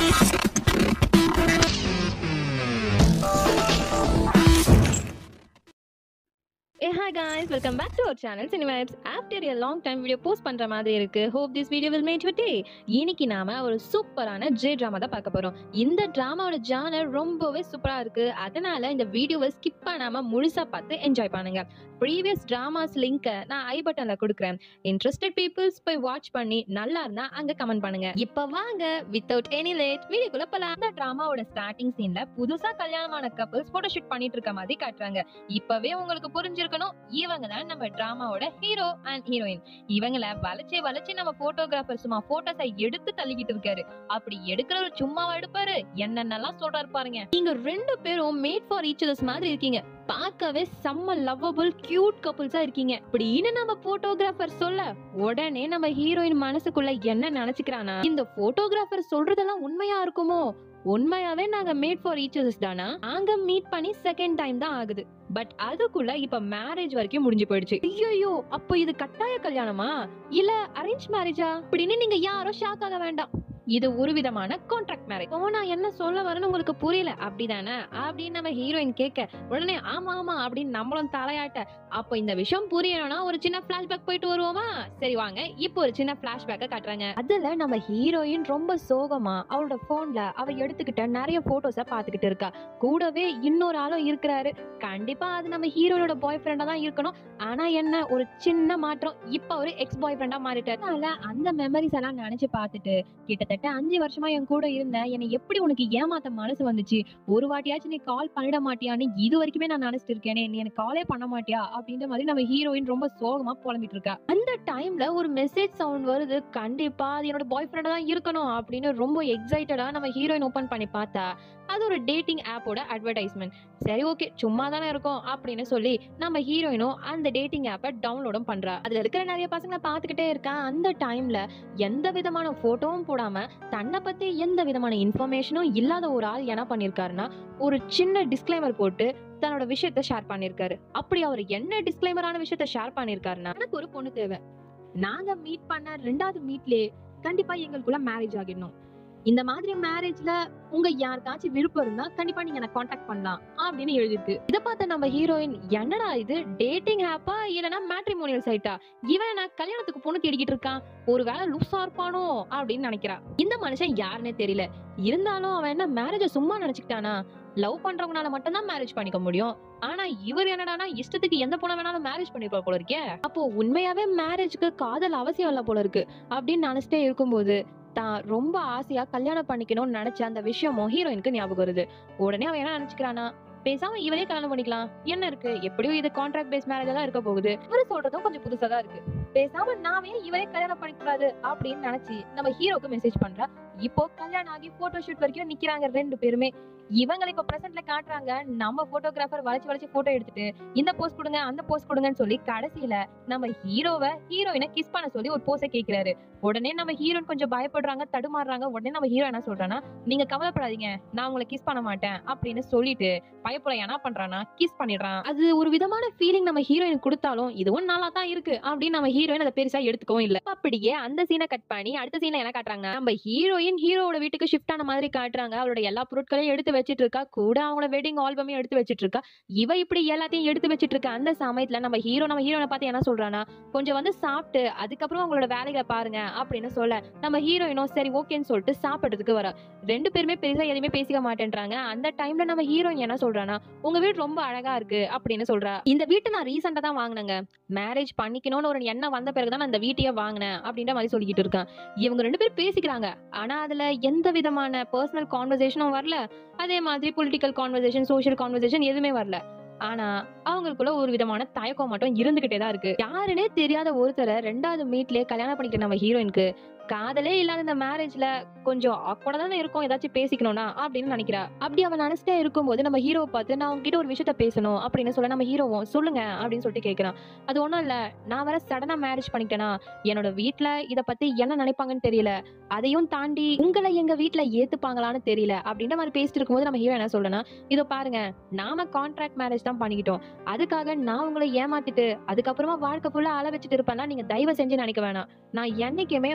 A hi guys welcome back to our channel Cinemaps after a long time video post பண்ணுற மாதிரி இருக்கு hope this video will made day இன்னைக்கு நாம ஒரு சூப்பரான ஜே ட்ராமா தான் பார்க்க போறோம் இந்த ட்ராமாவோட ஜானர் ரொம்பவே சூப்பராக இருக்கு அதனால இந்த வீடியோவை ஸ்கிப் பண்ணாம முழுசா பார்த்து என்ஜாய் பண்ணுங்க ப்ரீவியஸ் ட்ராமாஸ் லிங்கை நான் ஐ பட்டன்ல கொடுக்குறேன் இன்ட்ரெஸ்டட் பீப்புள்ஸ் போய் வாட்ச் பண்ணி நல்லா இருந்தா அங்க கமெண்ட் பண்ணுங்க இப்போ வாங்க வித்தவுட் எனி லேட் வீடியோக்குள்ள போலாம் அந்த ட்ராமாவோட ஸ்டார்டிங் சீன்ல புதுசா கல்யாணமான கப்பல்ஸ் போட்டோ ஷூட் பண்ணிட்டு இருக்க மாதிரி காட்டுறாங்க இப்பவே உங்களுக்கு புரிஞ்சிருக்கணும் இவங்க தான் நம்ம டிராமாவோட ஹீரோ அண்ட் ஹீரோயின் இவங்கள வளைச்சே வளைச்சு நம்ம போட்டோகிராஃபர் சும்மா போட்டோஸை எடுத்து தள்ளிக்கிட்டு இருக்காரு அப்படி எடுக்கிறவர் சும்மாவா எடுப்பாரு என்னென்னலாம் சொல்றாரு பாருங்க நீங்க ரெண்டு பேரும் மேட் ஃபார் ஈச் அதர்ஸ் மாதிரி இருக்கீங்க பார்க்கவே செம்ம லவ்வபிள் கியூட் கப்புள்ஸா இருக்கீங்க இப்படின்னு நம்ம போட்டோகிராஃபர் சொல்ல உடனே நம்ம ஹீரோயின் மனசுக்குள்ள என்ன நினைச்சுக்கிறானா இந்த போட்டோகிராஃபர் சொல்றதெல்லாம் உண்மையா இருக்குமோ உண்மையாவே நாங்க மேட் ஃபார் ஈச் அதர்ஸ் தானா நாங்க மீட் பண்ணி செகண்ட் டைம் தான் ஆகுது பட் அதுக்குள்ள இப்ப மேரேஜ் வரைக்கும் முடிஞ்சு போயிடுச்சு ஐயோ அப்போ இது கட்டாய கல்யாணமா இல்ல அரேஞ்ச் மேரேஜா அப்படின்னு நீங்க யாரும் ஷாக் ஆக வேண்டாம் இது ஒரு விதமான கான்ட்ராக்ட் மேரேஜ் ஓ நான் என்ன சொல்ல வரேன்னு உங்களுக்கு புரியல அப்படிதானே அப்படின்னு நம்ம ஹீரோயின் கேட்க உடனே ஆமா ஆமா அப்படின்னு நம்மளும் தலையாட்ட அப்போ இந்த விஷயம் புரியணும்னா ஒரு சின்ன பிளாஷ்பேக் போயிட்டு வருவோமா சரி வாங்க இப்போ ஒரு சின்ன பிளாஷ்பேக்க காட்டுறாங்க அதுல நம்ம ஹீரோயின் ரொம்ப சோகமா அவளோட போன்ல அவ எடுத்துக்கிட்ட நிறைய போட்டோஸ பாத்துக்கிட்டு இருக்கா கூடவே இன்னொரு ஆளும் இருக்கிறாரு கண்டிப்பா அது நம்ம ஹீரோனோட பாய் ஃப்ரெண்டா தான் இருக்கணும் ஆனா என்ன ஒரு சின்ன மாற்றம் இப்ப ஒரு எக்ஸ் பாய் ஃப்ரெண்டா மாறிட்டாரு அதனால அந்த மெமரிஸ் எல்லாம் நினைச்சு பார்த்துட்டு கிட்டத்தட்ட அஞ்சு வருஷமா என் கூட இருந்த என்னை எப்படி உனக்கு ஏமாத்த மனசு வந்துச்சு ஒரு வாட்டியாச்சும் நீ கால் பண்ணிட மாட்டியான்னு இது வரைக்குமே நான் நினைச்சிட்டு இருக்கேனே நீ எனக்கு காலே பண்ண மாட்டியா அப்படின்ற மாதிரி நம்ம ஹீரோயின் ரொம்ப சோகமா புலம்பிட்டு இருக்கா அந்த டைம்ல ஒரு மெசேஜ் சவுண்ட் வருது கண்டிப்பா அது என்னோட பாய் ஃப்ரெண்டா தான் இருக்கணும் அப்படின்னு ரொம்ப எக்ஸைட்டடா நம்ம ஹீரோயின் ஓபன் பண்ணி பார்த்தா அது ஒரு டேட்டிங் ஆப்போட அட்வர்டைஸ்மெண்ட் சரி ஓகே சும்மா தானே இருக்கும் அப்படின்னு சொல்லி நம்ம ஹீரோயினும் அந்த டேட்டிங் ஆப்பை டவுன்லோடும் பண்றா அதுல இருக்கிற நிறைய பசங்களை பார்த்துக்கிட்டே இருக்கா அந்த டைம்ல எந்த விதமான போட்டோவும் போடாம தன்னை பத்தி எந்த விதமான இன்ஃபர்மேஷனும் இல்லாத ஒரு ஆள் என்ன பண்ணிருக்காருன்னா ஒரு சின்ன டிஸ்க்ளைமர் போட்டு தன்னோட விஷயத்த ஷேர் பண்ணிருக்காரு அப்படி அவர் என்ன டிஸ்க்ளைமரான விஷயத்த ஷேர் பண்ணிருக்காருன்னா எனக்கு ஒரு பொண்ணு தேவை நாங்க மீட் பண்ண ரெண்டாவது மீட்லயே கண்டிப்பா எங்களுக்குள்ள மேரேஜ் ஆகிடணும் இந்த மாதிரி மேரேஜ்ல உங்க யாருக்காச்சும் விருப்பம் இருந்தா கண்டிப்பா நீங்க எனக்கு காண்டாக்ட் பண்ணலாம் அப்படின்னு எழுதிருக்கு இத பார்த்த நம்ம ஹீரோயின் என்னடா இது டேட்டிங் ஆப்பா இல்லனா மேட்ரிமோனியல் சைட்டா இவன் நான் கல்யாணத்துக்கு பொண்ணு தேடிக்கிட்டு இருக்கான் ஒருவேளை லூஸா இருப்பானோ அப்படின்னு நினைக்கிறா இந்த மனுஷன் யாருன்னே தெரியல இருந்தாலும் அவன் என்ன மேரேஜ சும்மா நினைச்சுக்கிட்டானா லவ் பண்றவங்கனால மட்டும்தான் மேரேஜ் பண்ணிக்க முடியும் ஆனா இவர் என்னடானா இஷ்டத்துக்கு எந்த பொண்ணை வேணாலும் மேரேஜ் பண்ணிருப்பா போல இருக்கே அப்போ உண்மையாவே மேரேஜ்க்கு காதல் அவசியம் இல்ல போல இருக்கு அப்படின்னு நினைச்சிட்டே இருக்கும்போது தான் ரொம்ப ஆசையா கல்யாணம் பண்ணிக்கணும்னு நினைச்ச அந்த விஷயமும் ஹீரோயினுக்கு ஞாபகம் வருது உடனே அவன் என்ன நினைச்சுக்கிறானா பேசாம இவரே கல்யாணம் பண்ணிக்கலாம் என்ன இருக்கு எப்படியும் இது கான்ட்ராக்ட் பேஸ் மேரேஜ் தான் இருக்க போகுது இவரு சொல்றதும் கொஞ்சம் புதுசா தான் இருக்கு பேசாம நாமே இவரே கல்யாணம் பண்ணிக்கூடாது அப்படின்னு நினைச்சு நம்ம ஹீரோக்கு மெசேஜ் பண்றா இப்போ கல்யாணம் ஆகி போட்டோ ஷூட் வரைக்கும் நிக்கிறாங்க ரெண்டு பேருமே இவங்களை இப்ப பிரசன்ட்ல காட்டுறாங்க நம்ம போட்டோகிராஃபர் வளைச்சு வளைச்சு போட்டோ எடுத்துட்டு இந்த போஸ்ட் கொடுங்க அந்த போஸ்ட் கொடுங்கன்னு சொல்லி கடைசியில நம்ம ஹீரோவை ஹீரோயினை கிஸ் பண்ண சொல்லி ஒரு போஸை கேக்குறாரு உடனே நம்ம ஹீரோயின் கொஞ்சம் பயப்படுறாங்க தடுமாறுறாங்க உடனே நம்ம ஹீரோ என்ன சொல்றான்னா நீங்க கவலைப்படாதீங்க நான் உங்களை கிஸ் பண்ண மாட்டேன் அப்படின்னு சொல்லிட்டு பயப்பட என்ன பண்றானா கிஸ் பண்ணிடுறான் அது ஒரு விதமான ஃபீலிங் நம்ம ஹீரோயின் கொடுத்தாலும் இதுவும் நல்லா தான் இருக்கு அப்படின்னு நம்ம ஹீரோயின் அதை பெருசா எடுத்துக்கவும் இல்ல அப்படியே அந்த சீனை கட் பண்ணி அடுத்த சீனை என்ன காட்டுறாங்க நம்ம ஹீரோயின் ஹீரோவோட வீட்டுக்கு ஷிஃப்ட் ஆன மாதிரி காட்டுறாங்க அவரோட எல்லா பொருட்களையும் எடுத்து வச்சிட்டு இருக்கா கூட அவங்களோட வெட்டிங் ஆல்பமையும் எடுத்து வச்சிட்டு இருக்கா இவ இப்படி எல்லாத்தையும் எடுத்து வச்சிட்டு இருக்க அந்த சமயத்துல நம்ம ஹீரோ நம்ம ஹீரோனை பார்த்து என்ன சொல்றானா கொஞ்சம் வந்து சாப்பிட்டு அதுக்கப்புறம் அவங்களோட வேலைகளை பாருங்க அப்படின்னு சொல்ல நம்ம ஹீரோயினும் சரி ஓகேன்னு சொல்லிட்டு சாப்பிடுறதுக்கு வரா ரெண்டு பேருமே பெருசா எதுவுமே பேசிக்க மாட்டேன்றாங்க அந்த டைம்ல நம்ம ஹீரோயின் என்ன சொல்றானா உங்க வீடு ரொம்ப அழகா இருக்கு அப்படின்னு சொல்றா இந்த வீட்டை நான் ரீசெண்டா தான் வாங்கினேங்க மேரேஜ் பண்ணிக்கணும்னு ஒரு எண்ணம் வந்த பிறகுதான் நான் இந்த வீட்டையே வாங்கினேன் அப்படின்ற மாதிரி சொல்லிக்கிட்டு இருக்கான் இவங்க ரெண்டு பேரும் பேசிக்கிறாங்க ஆனா அதுல எந்த விதமான பர்சனல் கான்வர்சேஷனும் வரல அதே மாதிரி பொலிட்டிக்கல் கான்வர்சேஷன் சோஷியல் கான்வர்சேஷன் எதுவுமே வரல ஆனா அவங்களுக்குள்ள ஒரு விதமான தயக்கம் மட்டும் இருந்துகிட்டே தான் இருக்கு யாருன்னே தெரியாத ஒருத்தரை ரெண்டாவது மீட்லயே கல்யாணம் பண்ணிக்கிட்ட நம்ம ஹீரோயினுக்கு காதலே இல்லாத இந்த மேரேஜ்ல கொஞ்சம் ஆக்வர்டா தானே இருக்கும் ஏதாச்சும் பேசிக்கணும்னா அப்படின்னு நினைக்கிறா அப்படி அவன் நினைச்சிட்டே இருக்கும்போது நம்ம ஹீரோவை பார்த்து நான் உங்ககிட்ட ஒரு விஷயத்த பேசணும் அப்படின்னு சொல்ல நம்ம ஹீரோவும் சொல்லுங்க அப்படின்னு சொல்லிட்டு கேட்கிறான் அது ஒண்ணும் இல்ல நான் வர சடனா மேரேஜ் பண்ணிக்கிட்டேனா என்னோட வீட்ல இத பத்தி என்ன நினைப்பாங்கன்னு தெரியல அதையும் தாண்டி உங்களை எங்க வீட்ல ஏத்துப்பாங்களான்னு தெரியல அப்படின்ற மாதிரி பேசிட்டு இருக்கும்போது நம்ம ஹீரோ என்ன சொல்றேன்னா இதோ பாருங்க நாம கான்ட்ராக்ட் மேரேஜ் தான் பண்ணிக்கிட்டோம் அதுக்காக நான் உங்களை ஏமாத்திட்டு அதுக்கப்புறமா வாழ்க்கை ஃபுல்லா அள வச்சுட்டு இருப்பேன்னா நீங்க தயவு செஞ்சு நினைக்க வேணாம் நான் என்னைக்குமே உங்களை ஹர்ட்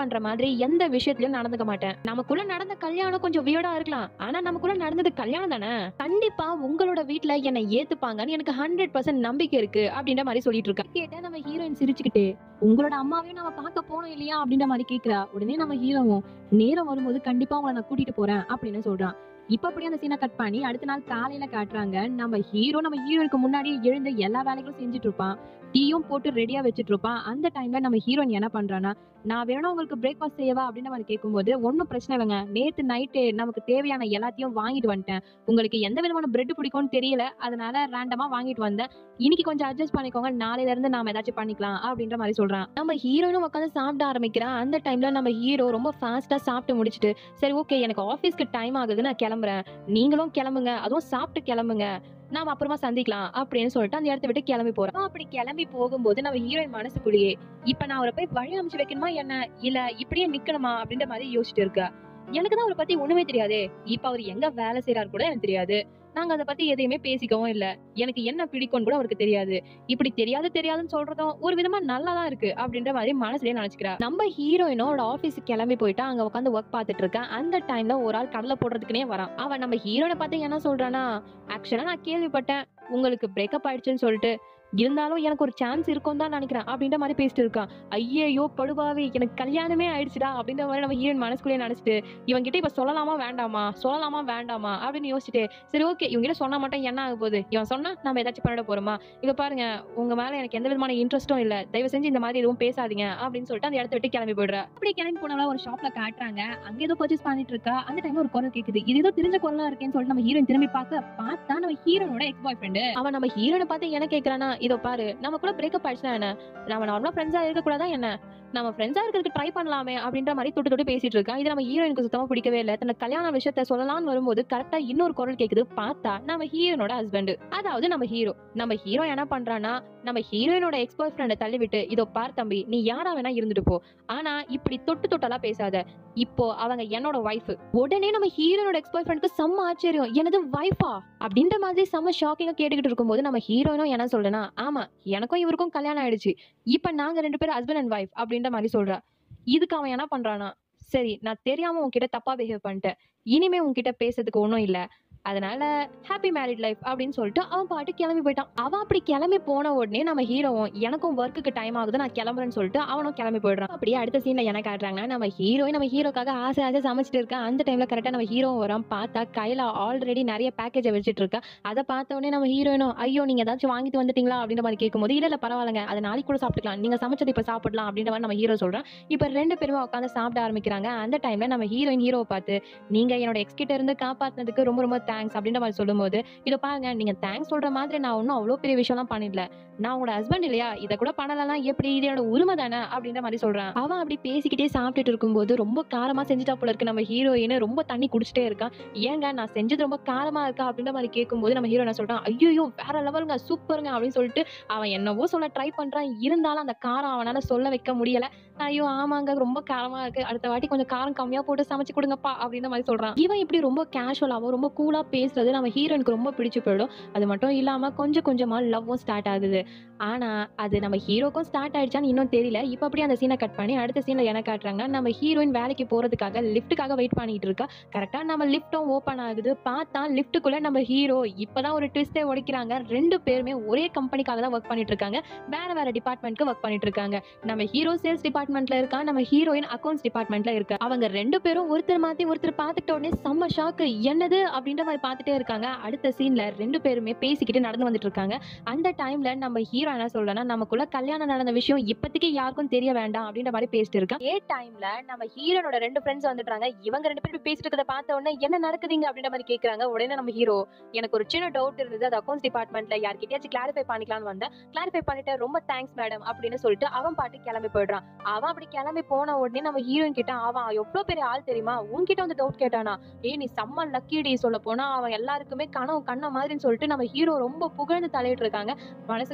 பண்ற மாதிரி எந்த விஷயத்திலயும் நடந்துக்க மாட்டேன் நமக்குள்ள நடந்த கல்யாணம் கொஞ்சம் வியர்டா இருக்கலாம் ஆனா நமக்குள்ள நடந்தது கல்யாணம் தானே கண்டிப்பா உங்களோட வீட்ல என்னை ஏத்துப்பாங்கன்னு எனக்கு ஹண்ட்ரட் பர்சன்ட் நம்பிக்கை இருக்கு அப்படின்ற மாதிரி சொல்லிட்டு இருக்கேன் கேட்டா நம்ம ஹீரோயின் சிரிச்சுக்கிட்டு உங்களோட அம்மாவையும் நம்ம பார்க்க போனோம் இல்லையா அப்படின்ற மாதிரி கேக்குறா உடனே நம்ம ஹீரோவும் நேரம் வரும்போது கண்டிப்பா உங்களை நான் கூட்டிட்டு போறேன் அப்படின்னு சொல்றான் இப்ப அப்படியே அந்த சீனை கட் பண்ணி அடுத்த நாள் காலையில காட்டுறாங்க நம்ம ஹீரோ நம்ம ஹீரோனுக்கு முன்னாடியே எழுந்து எல்லா வேலைகளும் செஞ்சுட்டு இருப்பான் டீயும் போட்டு ரெடியா வச்சுட்டு இருப்பான் அந்த டைம்ல நம்ம ஹீரோயின் என்ன பண்றான்னா நான் வேணும் உங்களுக்கு பிரேக்ஃபாஸ்ட் செய்யவா அப்படின்னு மாதிரி கேட்கும்போது ஒன்றும் பிரச்சனை இல்லைங்க நேத்து நைட்டு நமக்கு தேவையான எல்லாத்தையும் வாங்கிட்டு வந்துட்டேன் உங்களுக்கு எந்த விதமான பிரெட் பிடிக்கும்னு தெரியல அதனால ரேண்டமா வாங்கிட்டு வந்தேன் இன்னைக்கு கொஞ்சம் அட்ஜஸ்ட் பண்ணிக்கோங்க நாளையில இருந்து நாம ஏதாச்சும் பண்ணிக்கலாம் அப்படின்ற மாதிரி சொல்றான் நம்ம ஹீரோனும் உட்காந்து சாப்பிட ஆரம்பிக்கிறான் அந்த டைம்ல நம்ம ஹீரோ ரொம்ப ஃபாஸ்டா சாப்பிட்டு முடிச்சுட்டு சரி ஓகே எனக்கு ஆஃபீஸ்க்கு டைம் ஆகுது நான் கிளம்புறேன் நீங்களும் கிளம்புங்க அதுவும் சாப்பிட்டு கிளம்புங்க நாம அப்புறமா சந்திக்கலாம் அப்படின்னு சொல்லிட்டு அந்த இடத்த விட்டு கிளம்பி போறோம் அப்படி கிளம்பி போகும்போது நம்ம ஹீரோயின் மனசுக்குள்ளேயே இப்ப நான் அவரை போய் வழி அமைச்சு வைக்கணுமா என்ன இல்ல இப்படியே நிக்கணுமா அப்படின்ற மாதிரி யோசிச்சுட்டு இருக்கா எனக்கு தான் அவரை பத்தி ஒண்ணுமே தெரியாதே இப்ப அவர் எங்க வேலை செய்யறாரு கூட எனக்கு தெரியாது நாங்க அதை பத்தி எதையுமே பேசிக்கவும் இல்ல எனக்கு என்ன பிடிக்கும்னு கூட அவருக்கு தெரியாது இப்படி தெரியாது தெரியாதுன்னு சொல்றதும் ஒரு விதமா நல்லா தான் இருக்கு அப்படின்ற மாதிரி மனசுலயே நினைச்சுக்கிறா நம்ம ஹீரோயினோட ஆபீஸுக்கு கிளம்பி போயிட்டு அங்க உட்காந்து ஒர்க் பார்த்துட்டு இருக்கேன் அந்த டைம்ல ஒரு ஆள் கடலை போடுறதுக்குனே வரான் அவன் நம்ம ஹீரோனை பார்த்து என்ன சொல்றானா ஆக்சுவலா நான் கேள்விப்பட்டேன் உங்களுக்கு பிரேக்கப் ஆயிடுச்சுன்னு சொல்லிட்டு இருந்தாலும் எனக்கு ஒரு சான்ஸ் இருக்கும் தான் நினைக்கிறேன் அப்படின்ற மாதிரி பேசிட்டு இருக்கான் ஐயையோ படுவாவே எனக்கு கல்யாணமே ஆயிடுச்சுடா அப்படின்ற மாதிரி நம்ம ஹீரோயின் மனசுக்குள்ளே நினைச்சிட்டு இவன் கிட்ட இப்ப சொல்லலாமா வேண்டாமா சொல்லலாமா வேண்டாமா அப்படின்னு யோசிச்சுட்டு சரி ஓகே இவங்க கிட்ட சொன்னா மட்டும் என்ன ஆக போகுது இவன் சொன்னா நம்ம ஏதாச்சும் பண்ணிட போறோமா இங்க பாருங்க உங்க மேல எனக்கு எந்த விதமான இன்ட்ரெஸ்ட்டும் இல்ல தயவு செஞ்சு இந்த மாதிரி எதுவும் பேசாதீங்க அப்படின்னு சொல்லிட்டு அந்த இடத்த விட்டு கிளம்பி போயிடுறா அப்படி கிளம்பி போனால ஒரு ஷாப்ல காட்டுறாங்க அங்க ஏதோ பர்ச்சேஸ் பண்ணிட்டு இருக்கா அந்த டைம்ல ஒரு குரல் கேக்குது இது ஏதோ தெரிஞ்ச குரலா இருக்கேன்னு சொல்லிட்டு நம்ம ஹீரோயின் திரும்பி பார்க்க பார்த்தா நம்ம ஹீரோனோட எக்ஸ் பாய் ஃப்ரெண்டு அவன் நம்ம ஹீரோனை பார்த்து என்ன கேக்குறானா இதோ பாரு நம்ம கூட பிரேக்கப் ஆயிடுச்சுனா என்ன நம்ம நார்மலா ஃப்ரெண்ட்ஸா இருக்க கூடாதா என்ன நம்ம ஃப்ரெண்ட்ஸா இருக்கிறதுக்கு ட்ரை பண்ணலாமே அப்படின்ற மாதிரி தொட்டு தொட்டு பேசிட்டு இருக்கான் இது நம்ம ஹீரோயினுக்கு சுத்தமா பிடிக்கவே இல்லை தனக்கு கல்யாண விஷயத்த சொல்லலாம்னு வரும்போது கரெக்டா இன்னொரு குரல் கேக்குது பார்த்தா நம்ம ஹீரோனோட ஹஸ்பண்ட் அதாவது நம்ம ஹீரோ நம்ம ஹீரோ என்ன பண்றான்னா நம்ம ஹீரோயினோட எக்ஸ் பாய் ஃப்ரெண்டை தள்ளி விட்டு இதோ பார் தம்பி நீ யாரா வேணா இருந்துட்டு போ ஆனா இப்படி தொட்டு தொட்டெல்லாம் பேசாத இப்போ அவங்க என்னோட ஒய்ஃப் உடனே நம்ம ஹீரோனோட எக்ஸ் பாய் ஃப்ரெண்டுக்கு செம்ம ஆச்சரியம் எனது ஒய்ஃபா அப்படின்ற மாதிரி செம்ம ஷாக்கிங்கா கேட்டுக்கிட்டு இருக்கும்போது நம்ம ஹீரோயினும் என்ன சொல்றேன்னா ஆமா எனக்கும் இவருக்கும் கல்யாணம் ஆயிடுச்சு இப்ப நாங்க ரெண்டு பேரும் ஹஸ்பண்ட் அண்ட் ஒய்ஃப் அப்படின்ற மாதிரி சொல்றா இதுக்கு அவன் என்ன பண்றானா சரி நான் தெரியாம உன்கிட்ட தப்பா பிஹேவ் பண்ணிட்டேன் இனிமே உன்கிட்ட பேசுறதுக்கு ஒன்றும் இல்ல அதனால ஹாப்பி மேரிட் லைஃப் அப்படின்னு சொல்லிட்டு அவன் பாட்டு கிளம்பி போயிட்டான் அவன் அப்படி கிளம்பி போன உடனே நம்ம ஹீரோவும் எனக்கும் ஒர்க்குக்கு டைம் ஆகுது நான் கிளம்புறேன்னு சொல்லிட்டு அவனும் கிளம்பி போயிடுறான் அப்படியே அடுத்த சீன்ல என்ன காட்டுறாங்கன்னா நம்ம ஹீரோயின் நம்ம ஹீரோக்காக ஆசை ஆசை சமைச்சிட்டு இருக்கா அந்த டைம்ல கரெக்டா நம்ம ஹீரோவும் வரான் பார்த்தா கையில ஆல்ரெடி நிறைய பேக்கேஜை வச்சுட்டு இருக்கா அதை பார்த்த உடனே நம்ம ஹீரோயினும் ஐயோ நீங்க ஏதாச்சும் வாங்கிட்டு வந்துட்டீங்களா அப்படின்ற மாதிரி கேட்கும்போது இல்ல இல்ல பரவாயில்லைங்க அதை நாளைக்கு கூட சாப்பிட்டுக்கலாம் நீங்க சமைச்சது இப்ப சாப்பிடலாம் அப்படின்ற மாதிரி நம்ம ஹீரோ சொல்றான் இப்ப ரெண்டு பேருமே உட்காந்து சாப்பிட ஆரம்பிக்கிறாங்க அந்த டைம்ல நம்ம ஹீரோயின் ஹீரோவை பார்த்து நீங்க என்னோட எக்ஸ் கிட்ட இருந்து காப்பாத்தினதுக்கு ரொம்ப ரொம்ப தேங்க்ஸ் அப்படின்ற மாதிரி சொல்லும்போது இதை பாருங்க நீங்க தேங்க்ஸ் சொல்ற மாதிரி நான் ஒன்றும் அவ்வளோ பெரிய விஷயம்லாம் பண்ணிடல நான் உங்களோட ஹஸ்பண்ட் இல்லையா இதை கூட பண்ணலன்னா எப்படி இது என்னோட உரிமை தானே அப்படின்ற மாதிரி சொல்றான் அவன் அப்படி பேசிக்கிட்டே சாப்பிட்டுட்டு இருக்கும்போது ரொம்ப காரமா செஞ்சுட்டா போல இருக்கு நம்ம ஹீரோயின் ரொம்ப தண்ணி குடிச்சிட்டே இருக்கான் ஏங்க நான் செஞ்சது ரொம்ப காரமா இருக்கா அப்படின்ற மாதிரி கேட்கும்போது நம்ம ஹீரோ என்ன சொல்றான் ஐயோ வேற லெவலுங்க சூப்பருங்க அப்படின்னு சொல்லிட்டு அவன் என்னவோ சொல்ல ட்ரை பண்றான் இருந்தாலும் அந்த காரம் அவனால சொல்ல வைக்க முடியல ஐயோ ஆமாங்க ரொம்ப காரமா இருக்கு அடுத்த வாட்டி கொஞ்சம் காரம் கம்மியா போட்டு சமைச்சு கொடுங்கப்பா அப்படின்ற மாதிரி சொல்றான் இவன் இப்படி ரொம்ப கேஷுவலாவும் ரொம்ப கூலா பேசுறது நம்ம ஹீரோனுக்கு ரொம்ப பிடிச்சு போயிடும் அது மட்டும் இல்லாம கொஞ்சம் கொஞ்சமா லவ்வும் ஸ்டார்ட் ஆகுது ஆனா அது நம்ம ஹீரோக்கும் ஸ்டார்ட் ஆயிடுச்சான்னு இன்னும் தெரியல இப்போ அப்படியே அந்த சீனை கட் பண்ணி அடுத்த சீன்ல என்ன காட்டுறாங்கன்னா நம்ம ஹீரோயின் வேலைக்கு போறதுக்காக லிஃப்ட்டுக்காக வெயிட் பண்ணிட்டு இருக்கா கரெக்டா நம்ம லிஃப்ட்டும் ஓப்பன் ஆகுது பார்த்தா லிஃப்ட்டுக்குள்ள நம்ம ஹீரோ இப்பதான் ஒரு ட்விஸ்டே உடைக்கிறாங்க ரெண்டு பேருமே ஒரே கம்பெனிக்காக தான் ஒர்க் பண்ணிட்டு இருக்காங்க வேற வேற டிபார்ட்மெண்ட்க்கு ஒர்க் பண்ணிட்டு இருக்காங்க நம்ம ஹீரோ சேல்ஸ் டிபார்ட்மெண்ட்ல இருக்கா நம்ம ஹீரோயின் அக்கௌண்ட்ஸ் டிபார்ட்மெண்ட்ல இருக்கா அவங்க ரெண்டு பேரும் ஒருத்தர் மாத்தி ஒருத்தர் பார்த்துட்ட உடனே செம்ம ஷாக்கு என்னது அப்படின்ற மாதிரி பார்த்துட்டே இருக்காங்க அடுத்த சீன்ல ரெண்டு பேருமே பேசிக்கிட்டு நடந்து வந்துட்டு இருக்காங்க அந்த டைம்ல நம்ம ஹீரோ என்ன சொல்றேன்னா நமக்குள்ள கல்யாணம் நடந்த விஷயம் இப்போதைக்கு யாருக்கும் தெரிய வேண்டாம் அப்படின்ற மாதிரி பேசிட்டு இருக்கான் ஏ டைம்ல நம்ம ஹீரோனோட ரெண்டு ஃப்ரெண்ட்ஸ் வந்துட்டாங்க இவங்க ரெண்டு பேரும் பேசிட்டு இருக்கிறத பார்த்த உடனே என்ன நடக்குதுங்க அப்படின்ற மாதிரி கேக்குறாங்க உடனே நம்ம ஹீரோ எனக்கு ஒரு சின்ன டவுட் இருந்தது அது அக்கௌண்ட்ஸ் டிபார்ட்மெண்ட்ல யார்கிட்டயாச்சும் கிளாரிஃபை பண்ணிக்கலாம்னு வந்தேன் கிளாரிஃபை பண்ணிட்டு ரொம்ப தேங்க்ஸ் மேடம் அப்படின்னு சொல்லிட்டு அவன் பாட்டு கிளம்பி போயிடுறான் அவன் அப்படி கிளம்பி போன உடனே நம்ம ஹீரோயின் கிட்ட அவன் எவ்வளவு பெரிய ஆள் தெரியுமா உன்கிட்ட வந்து டவுட் கேட்டானா ஏய் நீ செம்ம லக்கிடி சொல்ல போனா அவன் எல்லாருக்குமே கனவு கண்ண மாதிரின்னு சொல்லிட்டு நம்ம ஹீரோ ரொம்ப புகழ்ந்து தலையிட்டு இருக்காங்க மனசுக்குள்ள நம்ம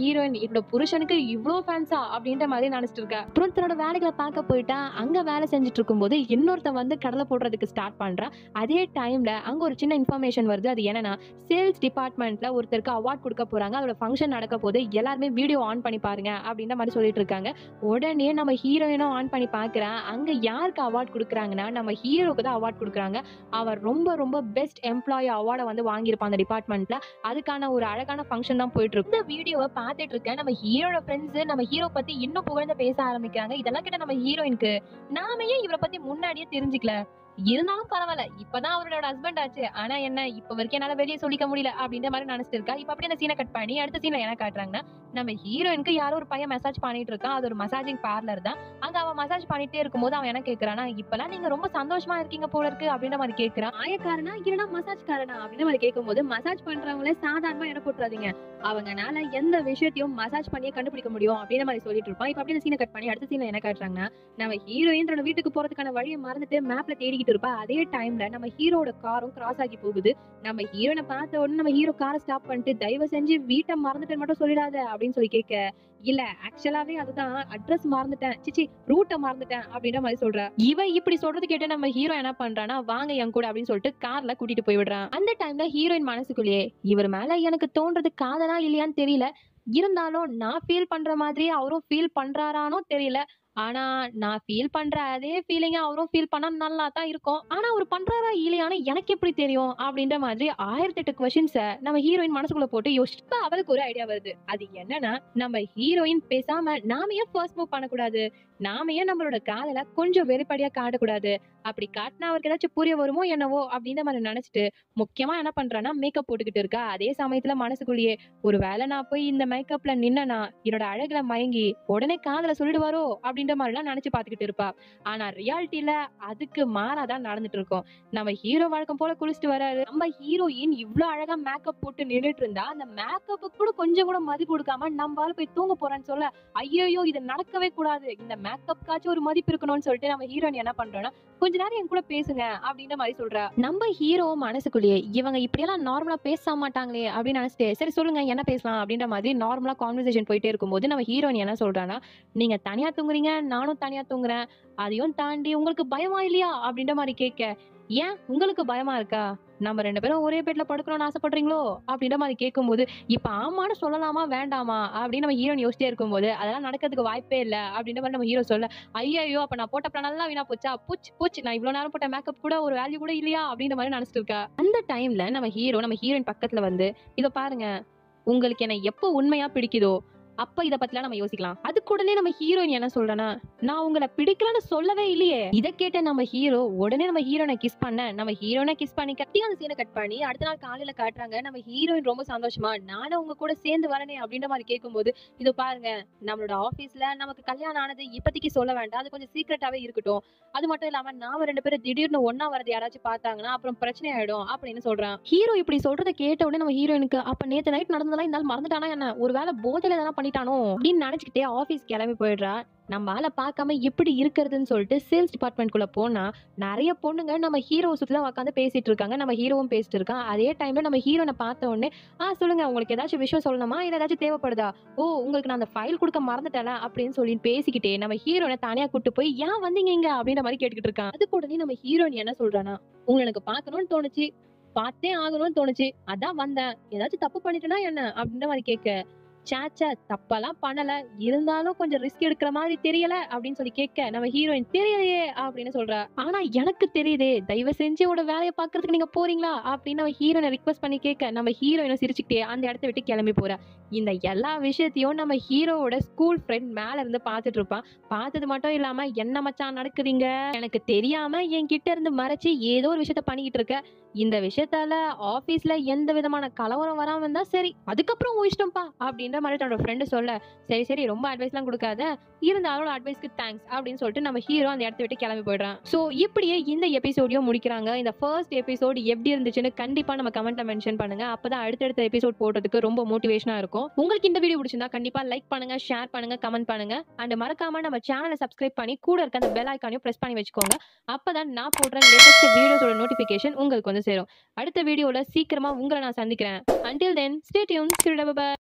ஹீரோயின் என்னோட புருஷனுக்கு இவ்ளோ ஃபேன்ஸா அப்படின்ற மாதிரி நினைச்சிட்டு இருக்கா அப்புறம் தன்னோட வேலைகளை பார்க்க போயிட்டா அங்க வேலை செஞ்சுட்டு இருக்கும்போது இன்னொருத்தன் வந்து கடலை போடுறதுக்கு ஸ்டார்ட் பண்றான் அதே டைம்ல அங்க ஒரு சின்ன இன்ஃபர்மேஷன் வருது அது என்னன்னா சேல்ஸ் டிபார்ட்மெண்ட்ல ஒருத்தருக்கு அவார்ட் கொடுக்க போறாங்க அதோட ஃபங்க்ஷன் நடக்க போது எல்லாருமே வீடியோ ஆன் பண்ணி பாருங்க அப்படின்ற மாதிரி சொல்லிட்டு இருக்காங்க உடனே நம்ம ஹீரோயினும் ஆன் பண்ணி பார்க்கறேன் அங்க யாருக்கு அவார்ட் கொடுக்குறாங்கன்னா நம்ம ஹீரோக்கு தான் அவார்ட் கொடுக்குறாங்க அவர் ரொம்ப ரொம்ப பெஸ்ட் எம்ப்ளாயி அவார்டை வந்து வாங்கியிருப்பான் அந்த டிபார்ட்மெண்ட்ல அதுக்கான ஒரு அழகான ஃபங்க்ஷன் தான் போயிட்டு இருக்கு இந்த வீடியோவை பார்த்துட்டு இருக்கேன் நம்ம ஹீரோட ஃப்ரெண்ட்ஸ் நம்ம ஹீரோ பத்தி இன்னும் புகழ்ந்து பேச ஆரம்பிக்கிறாங்க இதெல்லாம் கிட்ட நம்ம ஹீரோயினுக்கு நாம ஏன் இவரை பத்தி முன்னாடியே தெரிஞ்சுக்கல இருந்தாலும் பரவாயில்ல இப்பதான் அவரோட ஹஸ்பண்ட் ஆச்சு ஆனா என்ன இப்ப வரைக்கும் என்னால வெளியே சொல்லிக்க முடியல அப்படின்ற மாதிரி நினைச்சிட்டு இருக்கா இப்ப அப்படியே அந்த சீனை கட் பண்ணி அடுத்த சீன்ல என்ன காட்டுறாங்கன்னா நம்ம ஹீரோயினுக்கு யாரோ ஒரு பையன் மெசேஜ் பண்ணிட்டு இருக்கான் அது ஒரு மசாஜிங் பார்லர் தான் அங்க அவன் மசாஜ் பண்ணிட்டே இருக்கும்போது அவன் என்ன கேக்குறானா இப்பெல்லாம் நீங்க ரொம்ப சந்தோஷமா இருக்கீங்க போல இருக்கு அப்படின்ற மாதிரி கேக்குறான் ஆயக்காரனா இல்லனா மசாஜ் காரனா அப்படின்ற மாதிரி கேட்கும்போது மசாஜ் பண்றவங்களே சாதாரணமா இடம் போட்டுறாதீங்க அவங்கனால எந்த விஷயத்தையும் மசாஜ் பண்ணியே கண்டுபிடிக்க முடியும் அப்படின்ற மாதிரி சொல்லிட்டு இருப்பான் இப்ப அப்படியே சீனை கட் பண்ணி அடுத்த சீன்ல என்ன காட்டுறாங்கன்னா நம்ம ஹீரோயின் தன்னோட வீட்டுக்கு போறதுக்கான வழியை மறந்துட்டு மேப்ல தேடிக்கிட்டு இருப்பா அதே டைம்ல நம்ம ஹீரோட காரும் கிராஸ் ஆகி போகுது நம்ம ஹீரோனை பார்த்த உடனே நம்ம ஹீரோ காரை ஸ்டாப் பண்ணிட்டு தயவு செஞ்சு வீட்டை மறந்துட்டேன்னு மட்டும் சொல்லிடாத அப்படின்னு சொல்லி கேட்க இல்ல ஆக்சுவலாவே அதுதான் அட்ரஸ் மறந்துட்டேன் சிச்சி ரூட்டை மறந்துட்டேன் அப்படின்ற மாதிரி சொல்றா இவ இப்படி சொல்றது கேட்டு நம்ம ஹீரோ என்ன பண்றானா வாங்க என் கூட அப்படின்னு சொல்லிட்டு கார்ல கூட்டிட்டு போய் விடுறான் அந்த டைம்ல ஹீரோயின் மனசுக்குள்ளேயே இவர் மேல எனக்கு தோன்றது காதலா இல்லையான்னு தெரியல இருந்தாலும் நான் ஃபீல் பண்ற மாதிரியே அவரும் ஃபீல் பண்றாரானோ தெரியல ஆனா நான் ஃபீல் பண்ற அதே ஃபீலிங்க அவரும் ஃபீல் பண்ணா நல்லா தான் இருக்கும் ஆனா அவர் பண்றாரா இல்லையான்னு எனக்கு எப்படி தெரியும் அப்படின்ற மாதிரி ஆயிரத்தி எட்டு கொஸ்டின்ஸ நம்ம ஹீரோயின் மனசுக்குள்ள போட்டு யோசிச்சு இப்ப அவளுக்கு ஒரு ஐடியா வருது அது என்னன்னா நம்ம ஹீரோயின் பேசாம நாம ஏன் ஃபர்ஸ்ட் மூவ் பண்ணக்கூடாது நாம ஏன் நம்மளோட காதல கொஞ்சம் வெளிப்படையா காட்டக்கூடாது அப்படி காட்டினா அவருக்கு ஏதாச்சும் புரிய வருமோ என்னவோ அப்படின்ற மாதிரி நினைச்சிட்டு முக்கியமா என்ன பண்றான்னா மேக்கப் போட்டுக்கிட்டு இருக்கா அதே சமயத்துல மனசுக்குள்ளேயே ஒருவேளை நான் போய் இந்த மேக்கப்ல நின்னனா என்னோட அழகுல மயங்கி உடனே காதல சொல்லிடுவாரோ அப்படின்ற மாதிரிலாம் நினைச்சு பாத்துக்கிட்டு இருப்பா ஆனா ரியாலிட்டியில அதுக்கு மாறாதான் நடந்துட்டு இருக்கும் நம்ம ஹீரோ வழக்கம் போல குளிச்சுட்டு வராரு நம்ம ஹீரோயின் இவ்ளோ அழகா மேக்கப் போட்டு நின்னுட்டு இருந்தா அந்த மேக்கப்புக்கு கூட கொஞ்சம் கூட மதிப்பு கொடுக்காம நம்மளால போய் தூங்க போறேன்னு சொல்ல ஐயோ இது நடக்கவே கூடாது இந்த மேக்கப்காச்சும் ஒரு மதிப்பு இருக்கணும்னு சொல்லிட்டு நம்ம ஹீரோயின் என்ன பண்றோம்னா கொஞ்ச நேரம் என் கூட பேசுங்க அப்படின்ற மாதிரி சொல்றா நம்ம ஹீரோ மனசுக்குள்ளேயே இவங்க இப்படியெல்லாம் நார்மலா பேச மாட்டாங்களே அப்படின்னு நினைச்சிட்டு சரி சொல்லுங்க என்ன பேசலாம் அப்படின்ற மாதிரி நார்மலா கான்வர்சேஷன் போயிட்டே இருக்கும்போது நம்ம ஹீரோயின் என்ன சொல்றான்னா நீங்க தனியா தூங்குறீங்க நானும் தனியா தூங்குறேன் அதையும் தாண்டி உங்களுக்கு பயமா இல்லையா அப்படின்ற மாதிரி கேட்க ஏன் உங்களுக்கு பயமா இருக்கா நம்ம ரெண்டு பேரும் ஒரே பெட்ல படுக்கணும்னு ஆசைப்படுறீங்களோ அப்படின்ற மாதிரி கேட்கும்போது இப்ப ஆமான்னு சொல்லலாமா வேண்டாமா அப்படின்னு நம்ம ஹீரோன் யோசிச்சே இருக்கும்போது அதெல்லாம் நடக்கிறதுக்கு வாய்ப்பே இல்ல அப்படின்ற மாதிரி நம்ம ஹீரோ சொல்ல ஐயோ அப்ப நான் போட்ட பிளான் நல்லா வீணா போச்சா பூச் பூச் நான் இவ்வளவு நேரம் போட்ட மேக்கப் கூட ஒரு வேல்யூ கூட இல்லையா அப்படின்ற மாதிரி நினைச்சிட்டு இருக்கா அந்த டைம்ல நம்ம ஹீரோ நம்ம ஹீரோயின் பக்கத்துல வந்து இத பாருங்க உங்களுக்கு என்ன எப்போ உண்மையா பிடிக்குதோ அப்ப இத பத்திலாம் நம்ம யோசிக்கலாம் அதுக்கு உடனே நம்ம ஹீரோயின் என்ன சொல்றேன்னா நான் உங்களை பிடிக்கலன்னு சொல்லவே இல்லையே இத கேட்ட நம்ம ஹீரோ உடனே நம்ம ஹீரோனை கிஸ் பண்ண நம்ம ஹீரோனை கிஸ் பண்ணி கட்டி அந்த சீனை கட் பண்ணி அடுத்த நாள் காலையில காட்டுறாங்க நம்ம ஹீரோயின் ரொம்ப சந்தோஷமா நானும் உங்க கூட சேர்ந்து வரனே அப்படின்ற மாதிரி கேட்கும்போது இது பாருங்க நம்மளோட ஆபீஸ்ல நமக்கு கல்யாணம் ஆனது இப்போதைக்கு சொல்ல வேண்டாம் அது கொஞ்சம் சீக்கிரட்டாவே இருக்கட்டும் அது மட்டும் இல்லாம நாம ரெண்டு பேரும் திடீர்னு ஒன்னா வரது யாராச்சும் பார்த்தாங்கன்னா அப்புறம் பிரச்சனை ஆயிடும் அப்படின்னு சொல்றான் ஹீரோ இப்படி சொல்றதை கேட்ட உடனே நம்ம ஹீரோயினுக்கு அப்ப நேத்து நைட் நடந்ததெல்லாம் இந்த நாள் மறந்துட்டானா என்ன ஒருவேளை போதையில எதனா பண்ணிட்டானோ அப்படின்னு நினைச்சுக்கிட்டே ஆபீஸ் கிளம்பி போயிடுறா நம்ம ஆளை பார்க்காம எப்படி இருக்கிறதுன்னு சொல்லிட்டு சேல்ஸ் டிபார்ட்மெண்ட்குள்ள போனா நிறைய பொண்ணுங்க நம்ம ஹீரோ சுத்தி தான் உட்காந்து பேசிட்டு இருக்காங்க நம்ம ஹீரோவும் பேசிட்டு இருக்கான் அதே டைம்ல நம்ம ஹீரோனை பார்த்த உடனே ஆ சொல்லுங்க உங்களுக்கு ஏதாச்சும் விஷயம் சொல்லணுமா இல்ல ஏதாச்சும் தேவைப்படுதா ஓ உங்களுக்கு நான் அந்த ஃபைல் கொடுக்க மறந்துட்டேன் அப்படின்னு சொல்லி பேசிக்கிட்டே நம்ம ஹீரோனை தனியா கூட்டு போய் ஏன் வந்தீங்க இங்க அப்படின்ற மாதிரி கேட்டுக்கிட்டு இருக்கான் அதுக்கு உடனே நம்ம ஹீரோயின் என்ன சொல்றானா உங்களை எனக்கு பார்க்கணும்னு தோணுச்சு பார்த்தே ஆகணும்னு தோணுச்சு அதான் வந்தேன் ஏதாச்சும் தப்பு பண்ணிட்டேனா என்ன அப்படின்ற மாதிரி கேட்க சேச்சா தப்பெல்லாம் பண்ணல இருந்தாலும் கொஞ்சம் ரிஸ்க் எடுக்கிற மாதிரி தெரியல அப்படின்னு சொல்லி கேட்க நம்ம ஹீரோயின் தெரியலையே அப்படின்னு சொல்றா ஆனா எனக்கு தெரியுதே தயவு செஞ்சு உட வேலையை பாக்குறதுக்கு நீங்க போறீங்களா அப்படின்னு நம்ம ஹீரோனை ரிக்வஸ்ட் பண்ணி கேட்க நம்ம ஹீரோயினை சிரிச்சுக்கிட்டே அந்த இடத்த விட்டு கிளம்பி போறா இந்த எல்லா விஷயத்தையும் நம்ம ஹீரோவோட ஸ்கூல் ஃப்ரெண்ட் மேல இருந்து பார்த்துட்டு இருப்பான் பார்த்தது மட்டும் இல்லாம என்ன மச்சான் நடக்குதுங்க எனக்கு தெரியாம என்கிட்ட இருந்து மறைச்சு ஏதோ ஒரு விஷயத்த பண்ணிக்கிட்டு இருக்க இந்த விஷயத்தால ஆபீஸ்ல எந்த விதமான கலவரம் வராம இருந்தா சரி அதுக்கப்புறம் உன் இஷ்டம்ப்பா அப்படின்ற மாதிரி தன்னோட ஃப்ரெண்டு சொல்ல சரி சரி ரொம்ப அட்வைஸ்லாம் கொடுக்காத இருந்தாலும் அட்வைஸ்க்கு தேங்க்ஸ் அப்படின்னு சொல்லிட்டு நம்ம ஹீரோ அந்த இடத்த விட்டு கிளம்பி போயிடுறான் ஸோ இப்படியே இந்த எபிசோடையும் முடிக்கிறாங்க இந்த ஃபர்ஸ்ட் எபிசோட் எப்படி இருந்துச்சுன்னு கண்டிப்பா நம்ம கமெண்ட்ல மென்ஷன் பண்ணுங்க அப்பதான் அடுத்தடுத்த எபிசோட் போடுறதுக்கு ரொம்ப மோட்டிவேஷனா இருக்கும் உங்களுக்கு இந்த வீடியோ பிடிச்சிருந்தா கண்டிப்பா லைக் பண்ணுங்க ஷேர் பண்ணுங்க கமெண்ட் பண்ணுங்க அண்ட் மறக்காம நம்ம சேனலை சப்ஸ்கிரைப் பண்ணி கூட இருக்க அந்த பெல் ஐக்கானையும் பிரஸ் பண்ணி வச்சுக்கோங்க அப்பதான் நான் போடுற லேட்டஸ்ட் வீடியோஸோட நோட்டிபிகேஷன் உங்களுக்கு வந்து சேரும் அடுத்த வீடியோல சீக்கிரமா உங்களை நான் சந்திக்கிறேன் until then stay tuned